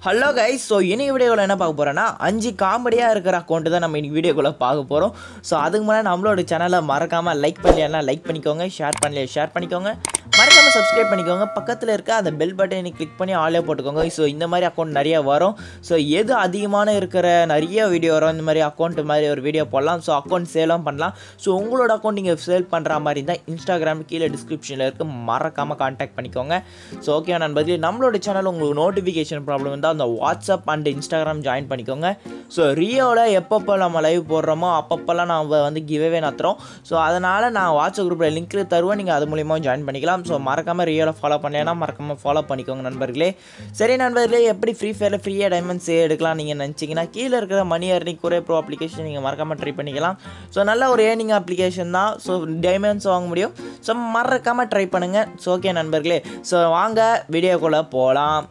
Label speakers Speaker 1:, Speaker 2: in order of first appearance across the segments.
Speaker 1: hello guys so இன்னைக்கு வீடியோவில் என்ன பார்க்க போகிறோன்னா அஞ்சு காமெடியாக இருக்கிற அக்கௌண்ட்டு தான் நம்ம இன்னைக்கு வீடியோக்குள்ளே பார்க்க போகிறோம் ஸோ அதுக்கு முன்னாடி நம்மளோட சேனலை மறக்காமல் லைக் பண்ணலையா லைக் பண்ணிக்கோங்க ஷேர் பண்ணலையா ஷேர் பண்ணிக்கோங்க மறக்காமல் சப்ஸ்கிரைப் பண்ணிக்கோங்க பக்கத்தில் இருக்க அந்த பெல் பட்டனை கிளிக் பண்ணி ஆளே போட்டுக்கோங்க ஸோ இந்த மாதிரி அக்கௌண்ட் நிறைய வரும் ஸோ எது அதிகமான இருக்கிற நிறைய வீடியோ வரும் இந்த மாதிரி அக்கௌண்ட் மாதிரி ஒரு வீடியோ போடலாம் ஸோ அக்கௌண்ட் சேலும் பண்ணலாம் ஸோ உங்களோட அக்கௌண்ட் நீங்கள் சேல் பண்ணுற மாதிரி இருந்தால் இன்ஸ்டாகிராம் கீழே டிஸ்கிரிப்ஷனில் இருக்க மறக்காமல் காண்டாக்ட் பண்ணிக்கோங்க ஸோ ஓகே நண்பர்களே நம்மளோட சேனல் உங்களுக்கு நோட்டிஃபிகேஷன் ப்ராப்ளம் இருந்தால் அந்த வாட்ஸ்அப் அண்ட் இன்ஸ்டாகிராம் ஜாயின் பண்ணிக்கோங்க ஸோ ரியோவில் எப்பப்போ நம்ம லைவ் போடுறோமோ அப்பப்போல்லாம் நம்ம வந்து கிவ்வே நடத்துகிறோம் ஸோ அதனால் நான் வாட்ஸ்அப் குரூப்பில் லிங்க் தருவேன் நீங்கள் அது மூலியமாக ஜாயின் பண்ணிக்கலாம் ஸோ மறக்காமல் ரியோவில் ஃபாலோ பண்ணலைன்னா மறக்காமல் ஃபாலோ பண்ணிக்கோங்க நண்பர்களே சரி நண்பர்களே எப்படி ஃப்ரீ ஃபயரில் ஃப்ரீயாக டைமண்ட்ஸ் எடுக்கலாம் நீங்கள் நினச்சிங்கன்னா கீழே இருக்கிற மணி அர்னிங் குரே ப்ரோ அப்ளிகேஷன் நீங்கள் மறக்காமல் ட்ரை பண்ணிக்கலாம் ஸோ நல்ல ஒரு ஏர்னிங் அப்ளிகேஷன் தான் ஸோ டைமண்ட்ஸ் வாங்க முடியும் ஸோ மறக்காமல் ட்ரை பண்ணுங்கள் ஸோ ஓகே நண்பர்களே ஸோ வாங்க வீடியோக்குள்ளே போகலாம்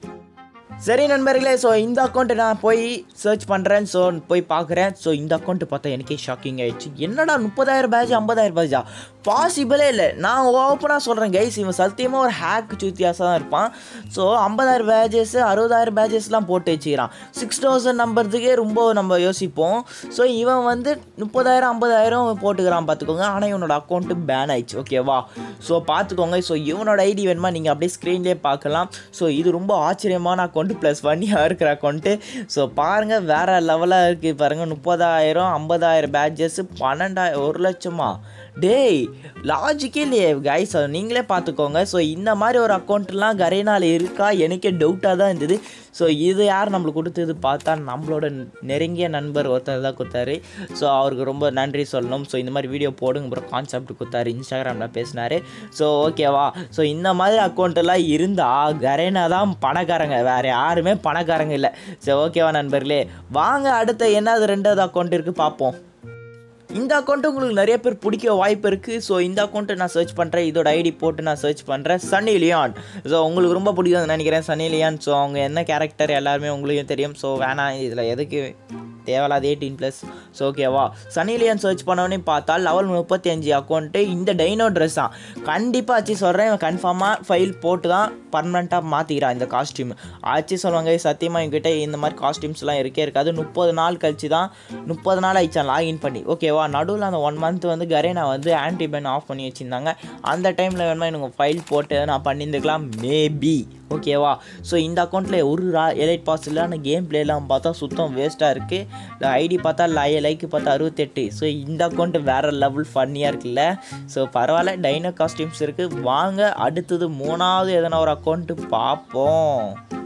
Speaker 1: சரி நண்பர்களே ஸோ இந்த அக்கௌண்ட்டை நான் போய் சர்ச் பண்ணுறேன் ஸோ போய் பார்க்குறேன் ஸோ இந்த அக்கௌண்ட்டு பார்த்தா எனக்கே ஷாக்கிங் ஆயிடுச்சு என்னடா முப்பதாயிரம் பேட்ச் ஐம்பதாயிரம் பேட்சா பாசிபிளே இல்லை நான் ஓப்பனாக சொல்கிறேன் கைஸ் இவன் சத்தியமாக ஒரு ஹேக் வித்தியாசம் தான் இருப்பான் ஸோ ஐம்பதாயிரம் பேஜஸ் அறுபதாயிரம் பேஜஸ்லாம் போட்டு வச்சுக்கிறான் சிக்ஸ் தௌசண்ட் நம்புறதுக்கே ரொம்ப நம்ம யோசிப்போம் ஸோ இவன் வந்து முப்பதாயிரம் ஐம்பதாயிரம் போட்டுக்கிறான் பார்த்துக்கோங்க ஆனால் இவனோட அக்கௌண்ட்டு பேன் ஆயிடுச்சு ஓகேவா ஸோ பார்த்துக்கோங்க ஸோ இவனோட ஐடி வேணுமா நீங்கள் அப்படியே ஸ்க்ரீன்லேயே பார்க்கலாம் ஸோ இது ரொம்ப ஆச்சரியமான அக்கௌண்ட்டு ப்ளஸ் ஃபன்னியாக இருக்கிற அக்கௌண்ட்டு ஸோ பாருங்கள் வேறு லெவலாக இருக்குது பாருங்கள் முப்பதாயிரம் ஐம்பதாயிரம் பேட்ஜஸ் பன்னெண்டாயிரம் ஒரு லட்சமா டேய் லாஜிக்கே இல்லையே கைஸ் அது நீங்களே பார்த்துக்கோங்க ஸோ இந்த மாதிரி ஒரு அக்கௌண்ட்லாம் கரேனால இருக்கா எனக்கே டவுட்டாக தான் இருந்தது ஸோ இது யார் நம்மளுக்கு கொடுத்தது பார்த்தா நம்மளோட நெருங்கிய நண்பர் ஒருத்தர் தான் கொடுத்தாரு ஸோ அவருக்கு ரொம்ப நன்றி சொல்லணும் ஸோ இந்த மாதிரி வீடியோ போடுங்க அப்புறம் கான்செப்ட் கொடுத்தாரு இன்ஸ்டாகிராமில் பேசினார் ஸோ ஓகேவா ஸோ இந்த மாதிரி அக்கௌண்ட்டெல்லாம் இருந்தால் கரேனா தான் பணக்காரங்க வேறு யாருமே பணக்காரங்க இல்லை சரி ஓகேவா நண்பர்களே வாங்க அடுத்த என்னது ரெண்டாவது அக்கௌண்ட் இருக்குது பார்ப்போம் இந்த அக்கௌண்ட்டு உங்களுக்கு நிறைய பேர் பிடிக்க வாய்ப்பு இருக்குது ஸோ இந்த அக்கௌண்ட்டை நான் சர்ச் பண்ணுறேன் இதோட ஐடி போட்டு நான் சர்ச் பண்ணுறேன் சன்னி லியான் ஸோ உங்களுக்கு ரொம்ப பிடிக்கும்னு நினைக்கிறேன் சன்னி லியான் ஸோ அவங்க என்ன கேரக்டர் எல்லாருமே உங்களுக்கும் தெரியும் ஸோ வேணாம் இதில் எதுக்கு தேவையில்லாத எயிட்டீன் ப்ளஸ் ஸோ ஓகேவா சனிலியன் சர்ச் பண்ணோன்னே பார்த்தா லெவல் முப்பத்தி அஞ்சு அக்கௌண்ட்டு இந்த டைனோ ட்ரெஸ் தான் கண்டிப்பாக ஆச்சு சொல்கிறேன் கன்ஃபார்மாக ஃபைல் போட்டு தான் பர்மனெண்ட்டாக மாற்றிக்கிறான் இந்த காஸ்டியூம் ஆச்சு சொல்லுவாங்க சத்தியமாக என்கிட்ட இந்த மாதிரி காஸ்டியூம்ஸ்லாம் இருக்கே இருக்காது முப்பது நாள் கழிச்சு தான் முப்பது நாள் ஆயிடுச்சான் லாகின் பண்ணி ஓகேவா நடுவில் அந்த ஒன் மந்த் வந்து கரேனா வந்து ஆன்டி பேன் ஆஃப் பண்ணி வச்சுருந்தாங்க அந்த டைமில் வேணுமா எனக்கு ஃபைல் போட்டு நான் பண்ணியிருந்துக்கலாம் மேபி ஓகேவா ஸோ இந்த அக்கௌண்ட்டில் ஒரு ரா எலைட் பாஸ் இல்லை ஆனால் கேம் பிளேலாம் பார்த்தா சுத்தம் வேஸ்ட்டாக இருக்குது ஐடி பார்த்தா லை லைக்கு பார்த்தா அறுபத்தெட்டு ஸோ இந்த அக்கௌண்ட்டு வேறு லெவல் ஃபன்னியாக இருக்குல்ல ஸோ பரவாயில்ல டைனோ காஸ்டியூம்ஸ் இருக்குது வாங்க அடுத்தது மூணாவது எதனா ஒரு அக்கௌண்ட்டு பார்ப்போம்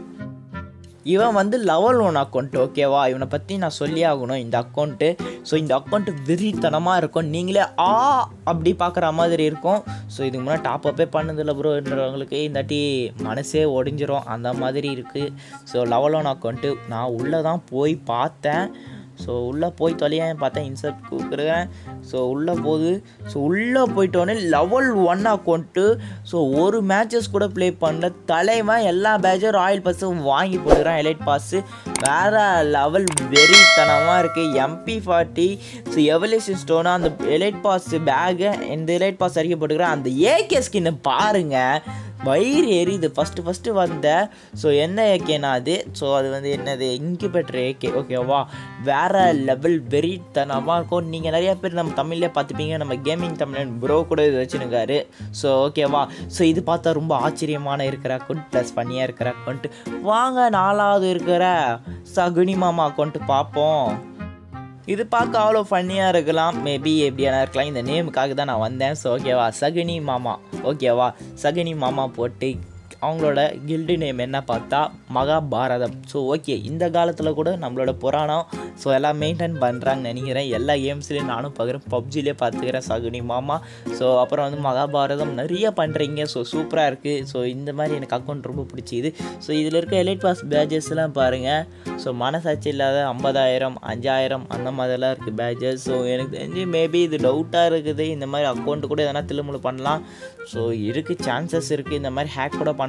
Speaker 1: இவன் வந்து லெவல் ஒன் அக்கௌண்ட் ஓகேவா இவனை பற்றி நான் சொல்லி ஆகணும் இந்த அக்கௌண்ட்டு ஸோ இந்த அக்கௌண்ட்டு வெறித்தனமாக இருக்கும் நீங்களே ஆ அப்படி பார்க்குற மாதிரி இருக்கும் ஸோ இதுக்கு முன்னாடி டாப் அப்பே பண்ணதில்லை ப்ரோன்றவங்களுக்கு இந்தாட்டி மனசே ஒடிஞ்சிரும் அந்த மாதிரி இருக்குது ஸோ லெவல் ஒன் அக்கௌண்ட்டு நான் உள்ளே தான் போய் பார்த்தேன் ஸோ உள்ளே போய் தொலையான் பார்த்தேன் இன்சர்ட் கொடுக்குறேன் ஸோ உள்ளே போகுது ஸோ உள்ளே போயிட்டோன்னே லெவல் ஒன் அக்கௌண்ட்டு ஸோ ஒரு மேட்சஸ் கூட ப்ளே பண்ணல தலைவன் எல்லா பேட்சும் ராயல் பாஸும் வாங்கி போட்டுக்கிறான் எலைட் பாஸு வேறு லெவல் வெறித்தனமாக இருக்குது MP forty so evolution stone அந்த எலைட் பாஸ் பேகு இந்த எலைட் பாஸ் அறிக்கை போட்டுக்கிறேன் அந்த ஏகே ஸ்கின்னு பாருங்கள் வயிறு எரியுது ஃபஸ்ட்டு ஃபஸ்ட்டு வந்த ஸோ என்ன ஏகேனா அது ஸோ அது வந்து என்னது இன்குபேட்டர் ஏகே ஓகேவா வேறு லெவல் வெறித்தனமாக இருக்கும் நீங்கள் நிறைய பேர் நம்ம தமிழ்லேயே பார்த்துப்பீங்க நம்ம கேமிங் தமிழன் ப்ரோ கூட இது வச்சுருக்காரு ஸோ ஓகேவா ஸோ இது பார்த்தா ரொம்ப ஆச்சரியமான இருக்கிற அக்கௌண்ட் ப்ளஸ் பண்ணியாக இருக்கிற அக்கௌண்ட் வாங்க நாலாவது இருக்கிற சகுனி மாமா அக்கௌண்ட்டு பார்ப்போம் இது பார்க்க அவ்வளோ ஃபன்னியாக இருக்கலாம் மேபி எப்படியான இருக்கலாம் இந்த நேமுக்காக தான் நான் வந்தேன் ஸோ ஓகேவா சகுனி மாமா ஓகேவா சகுனி மாமா போட்டு அவங்களோட கில்டு நேம் என்ன பார்த்தா மகாபாரதம் ஸோ ஓகே இந்த காலத்தில் கூட நம்மளோட புராணம் ஸோ எல்லாம் மெயின்டைன் பண்ணுறாங்கன்னு நினைக்கிறேன் எல்லா கேம்ஸ்லேயும் நானும் பார்க்குறேன் பப்ஜிலே பார்த்துக்கிறேன் சகுனி மாமா ஸோ அப்புறம் வந்து மகாபாரதம் நிறைய பண்ணுறீங்க ஸோ சூப்பராக இருக்குது ஸோ இந்த மாதிரி எனக்கு அக்கௌண்ட் ரொம்ப பிடிச்சிது ஸோ இதில் இருக்க எலைட் பாஸ் பேஜஸ்லாம் பாருங்கள் ஸோ மனசாட்சி இல்லாத ஐம்பதாயிரம் அஞ்சாயிரம் அந்த மாதிரிலாம் இருக்குது பேஜஸ் ஸோ எனக்கு தெரிஞ்சு மேபி இது டவுட்டாக இருக்குது இந்த மாதிரி அக்கௌண்ட் கூட எதனா திருமுழு பண்ணலாம் ஸோ இருக்குது சான்சஸ் இருக்குது இந்த மாதிரி ஹேக் கூட பண்ண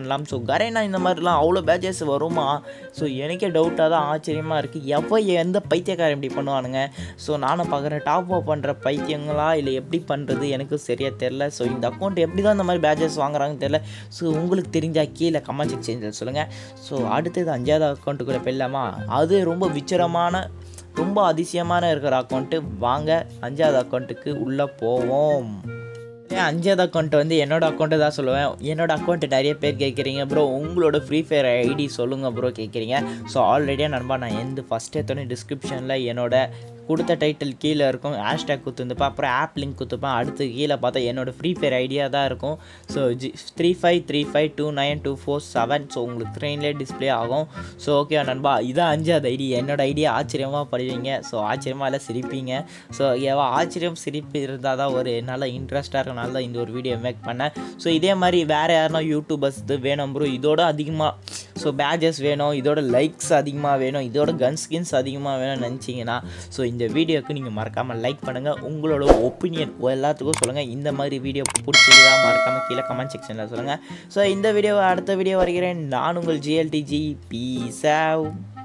Speaker 1: பண்ணலாம் ஸோ கரேனா இந்த மாதிரிலாம் அவ்வளோ பேட்சஸ் வருமா ஸோ எனக்கே டவுட்டாக தான் ஆச்சரியமாக இருக்குது எவ்வளோ எந்த பைத்தியக்காரன் இப்படி பண்ணுவானுங்க ஸோ நானும் பார்க்குறேன் டாப் அப் பண்ணுற பைத்தியங்களா இல்லை எப்படி பண்ணுறது எனக்கு சரியாக தெரில ஸோ இந்த அக்கௌண்ட் எப்படி தான் இந்த மாதிரி பேட்சஸ் வாங்குறாங்கன்னு தெரில ஸோ உங்களுக்கு தெரிஞ்சால் கீழே கமெண்ட் செக்ஷனில் சொல்லுங்கள் ஸோ அடுத்தது அஞ்சாவது அக்கௌண்ட்டுக்குள்ளே போயிடலாமா அது ரொம்ப விசிரமான ரொம்ப அதிசயமான இருக்கிற அக்கௌண்ட்டு வாங்க அஞ்சாவது அக்கௌண்ட்டுக்கு உள்ளே போவோம் ஏன் அஞ்சாவது அக்கௌண்ட் வந்து என்னோட அக்கௌண்ட்டு தான் சொல்லுவேன் என்னோட அக்கௌண்ட் நிறைய பேர் கேட்குறீங்க ப்ரோ உங்களோட ஃப்ரீ ஃபயர் ஐடி சொல்லுங்கள் ப்ரோ கேட்குறீங்க ஸோ ஆல்ரெடியாக நண்பா நான் எந்த ஃபஸ்ட் எடுத்தோடனே டிஸ்கிரிப்ஷனில் என்னோட கொடுத்த டைட்டில் கீழே இருக்கும் ஹேஷ்டேக் குத்துந்துப்பேன் அப்புறம் ஆப் லிங்க் குத்துப்பேன் அடுத்து கீழே பார்த்தா என்னோட ஃப்ரீ ஃபயர் ஐடியா தான் இருக்கும் so G three five three five two nine two four seven so உங்களுக்கு ட்ரெயின்லேயே டிஸ்ப்ளே ஆகும் ஸோ ஓகே நண்பா இதான் அஞ்சாவது ஐடி என்னோட ஐடியா ஆச்சரியமாக படுவீங்க ஸோ ஆச்சரியமாக எல்லாம் சிரிப்பீங்க ஸோ ஏவா ஆச்சரியம் சிரிப்பு இருந்தால் தான் ஒரு நல்ல இன்ட்ரெஸ்ட்டாக இருக்கனால தான் இந்த ஒரு வீடியோ மேக் பண்ணேன் ஸோ இதே மாதிரி வேறு யாருனா யூடியூபர்ஸ் இது வேணும் ப்ரோ இதோட அதிகமாக ஸோ பேஜஸ் வேணும் இதோட லைக்ஸ் அதிகமாக வேணும் இதோட கன் ஸ்கின்ஸ் அதிகமாக வேணும்னு நினச்சிங்கன்னா ஸோ இந்த வீடியோக்கு நீங்கள் மறக்காமல் லைக் பண்ணுங்கள் உங்களோட ஒப்பீனியன் எல்லாத்துக்கும் சொல்லுங்கள் இந்த மாதிரி வீடியோ பிடிச்சிருந்தா மறக்காமல் கீழே கமெண்ட் செக்ஷனில் சொல்லுங்கள் ஸோ இந்த வீடியோவை அடுத்த வீடியோ வருகிறேன் நான் உங்கள் ஜிஎல்டிஜி பீஸ் ஆவ்